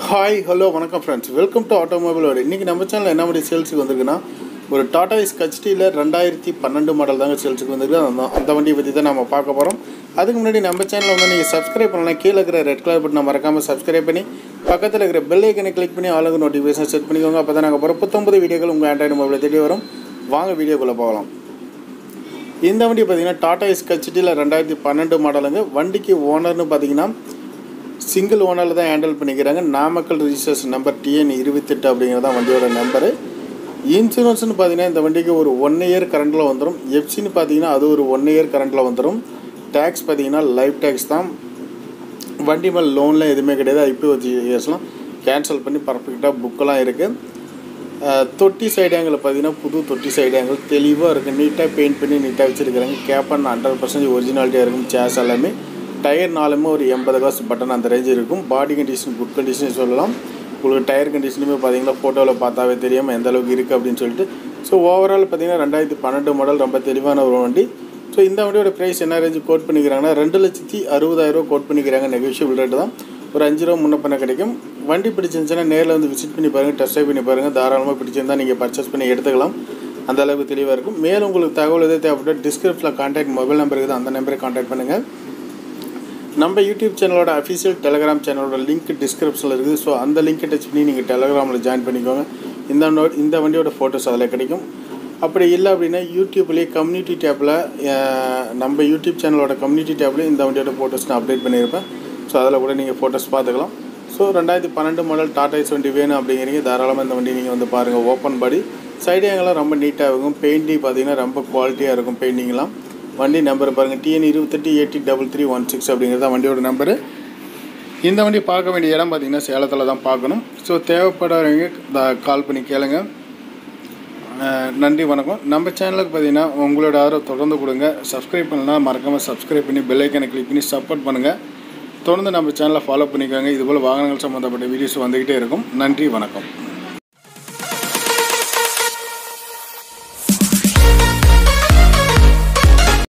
hi hello வணக்கம் friends welcome to ஆட்டோமொபைலோட இன்றைக்கி நம்ம சேனலில் என்ன மாதிரி சேல்ஸுக்கு வந்திருக்குன்னா ஒரு டாடா இஸ் கச்டியில் ரெண்டாயிரத்தி பன்னெண்டு மாடல் தாங்க சேல்ஸுக்கு வந்திருக்கு அந்த அந்த வண்டியை பற்றி தான் நம்ம பார்க்க போகிறோம் அதுக்கு முன்னாடி நம்ம சேனலை வந்து நீங்கள் சப்ஸ்கிரைப் பண்ணலாம் கீழே இருக்கிற ரெட் கலர் பட்டனை மறக்காமல் சப்ஸ்கிரைப் பண்ணி பக்கத்தில் இருக்கிற பெல் ஐக்கனை கிளிக் பண்ணி ஆளுங்க நோட்டிஃபிகேஷன் செட் பண்ணிக்கோங்க அப்போ தான் நாங்கள் போகிற புத்தொம்பது வீடியோக்கள் உங்கள் ஆண்ட்ராய்டு மொபைலில் தேடி வரும் வாங்க வீடியோக்குள்ளே போகலாம் இந்த வண்டி பார்த்தீங்கன்னா டாடா இஸ் கச்சிட்டியில் ரெண்டாயிரத்தி பன்னெண்டு மாடலுங்க வண்டிக்கு ஓனர்னு பார்த்தீங்கன்னா சிங்கிள் ஓனரில் தான் ஹேண்டில் பண்ணிக்கிறாங்க நாமக்கல் ரிஜிஸ்ட்ரேஷன் நம்பர் டிஎன் இருபத்தெட்டு அப்படிங்கிறது தான் வண்டியோட நம்பரு இன்சூரன்ஸ்னு பார்த்தீங்கன்னா இந்த வண்டிக்கு ஒரு ஒன் இயர் கரண்ட்டில் வந்துடும் எஃப்சின்னு பார்த்தீங்கன்னா அது ஒரு ஒன் இயர் கரண்ட்டில் வந்துடும் டேக்ஸ் பார்த்தீங்கன்னா லைஃப் டேக்ஸ் தான் வண்டி மேலே லோன்லாம் எதுவுமே கிடையாது ஐபி வச்சு இயர்ஸ்லாம் கேன்சல் பண்ணி பர்ஃபெக்டாக புக்கெல்லாம் இருக்குது தொட்டி சைடு ஆங்கிள் பார்த்தீங்கன்னா புது தொட்டி சைடு ஆங்கிள் தெளிவாக இருக்குது நீட்டாக பெயிண்ட் பண்ணி நீட்டாக வச்சுருக்காங்க கேப்பன் ஹண்ட்ரட் பர்சன்டேஜ் ஒரிஜினாலிட்டியாக இருக்கும் சேஸ் எல்லாமே டயர் நாலுமே ஒரு எண்பது காசு பட்டன் அந்த ரேஞ்ச் இருக்கும் பாடி கண்டிஷன் குட் கண்டிஷன் சொல்லலாம் உங்களுக்கு டயர் கண்டிஷனுமே பார்த்தீங்கன்னா ஃபோட்டோவில் பார்த்தாவே தெரியாமல் எந்த அளவுக்கு இருக்குது அப்படின்னு சொல்லிட்டு ஸோ ஓவரால் பார்த்தீங்கன்னா ரெண்டாயிரத்தி பன்னெண்டு மாடல் ரொம்ப தெளிவான ஒரு வண்டி ஸோ இந்த வண்டியோட ப்ரைஸ் என்ன ரேஞ்சு கோட் பண்ணிக்கிறாங்கன்னா ரெண்டு லட்சத்தி அறுபதாயிரம் கோட் பண்ணிக்கிறாங்க நெகோஷியபிள் ரேட்டு தான் ஒரு அஞ்சு ரூபா முன்ன பண்ண கிடைக்கும் வண்டி பிடிச்சிருந்துச்சுன்னா நேரில் வந்து விசிட் பண்ணி பாருங்கள் டெஸ்ட் ட்ரைவ் பண்ணி பாருங்கள் தாராளமாக பிடிச்சிருந்தா நீங்கள் பர்ச்சேஸ் பண்ணி எடுத்துக்கலாம் அந்த அளவுக்கு தெளிவாக இருக்கும் மேலும் உங்களுக்கு தகவல் எதாவது தேவைப்பட்டால் டிஸ்கிரிப்ஷனில் கான்டாக்ட் மொபைல் நம்பர் இருக்குது அந்த நம்பரை கான்டாக்ட் பண்ணுங்கள் நம்ம யூடியூப் சேனலோட அஃபிஷியல் டெலகிராம் சேனலோட லிங்க் டிஸ்கிரிப்ஷனில் இருக்குது ஸோ அந்த லிங்க்கை டச் பண்ணி நீங்கள் டெலகிராமில் ஜாயின் பண்ணிக்கோங்க இந்த நோ- இந்த வண்டியோட ஃபோட்டோஸ் அதில் கிடைக்கும் அப்படி இல்லை அப்படின்னா யூடியூப்லேயே கம்யூனிட்டி டேப்பில் நம்ம யூடியூப் சேனலோட கம்யூனிட்டி டேப்லேயும் இந்த வண்டியோட ஃபோட்டோஸ் நான் அப்டேட் பண்ணியிருப்பேன் ஸோ அதில் கூட நீங்கள் ஃபோட்டோஸ் பார்த்துக்கலாம் ஸோ ரெண்டாயிரத்தி பன்னெண்டு மாடல் டாடா எஸ் வண்டி வேணும் அப்படிங்கிறீங்க தாராளமாக இந்த வண்டி நீங்கள் வந்து பாருங்கள் ஓப்பன் பாடி சைடு எங்கெல்லாம் ரொம்ப நீட்டாக இருக்கும் பெயிண்டிங் பார்த்தீங்கன்னா ரொம்ப குவாலிட்டியாக இருக்கும் பெயிண்டிங்லாம் வண்டி நம்பர் பாருங்கள் டிஎன் இருபத்தெட்டு eighty double three one six அப்படிங்கிறது தான் வண்டியோட நம்பரு இந்த வண்டி பார்க்க வேண்டிய இடம் பார்த்தீங்கன்னா சேலத்தில் தான் பார்க்கணும் ஸோ தேவைப்படுறவங்க த- கால் பண்ணி கேளுங்க அஹ் நன்றி வணக்கம் நம்ம சேனலுக்கு பார்த்தீங்கன்னா உங்களோட ஆதரவு தொடர்ந்து கொடுங்க சப்ஸ்கிரைப் பண்ணலாம் மறக்காமல் சப்ஸ்கிரைப் பண்ணி பெல் ஐக்கனை கிளிக் பண்ணி சப்போர்ட் பண்ணுங்கள் தொடர்ந்து நம்ம சேனலை ஃபாலோ பண்ணிக்கோங்க இதுபோல் வாகனங்கள் சம்மந்தப்பட்ட வீடியோஸ் வந்துக்கிட்டே இருக்கும் நன்றி வணக்கம்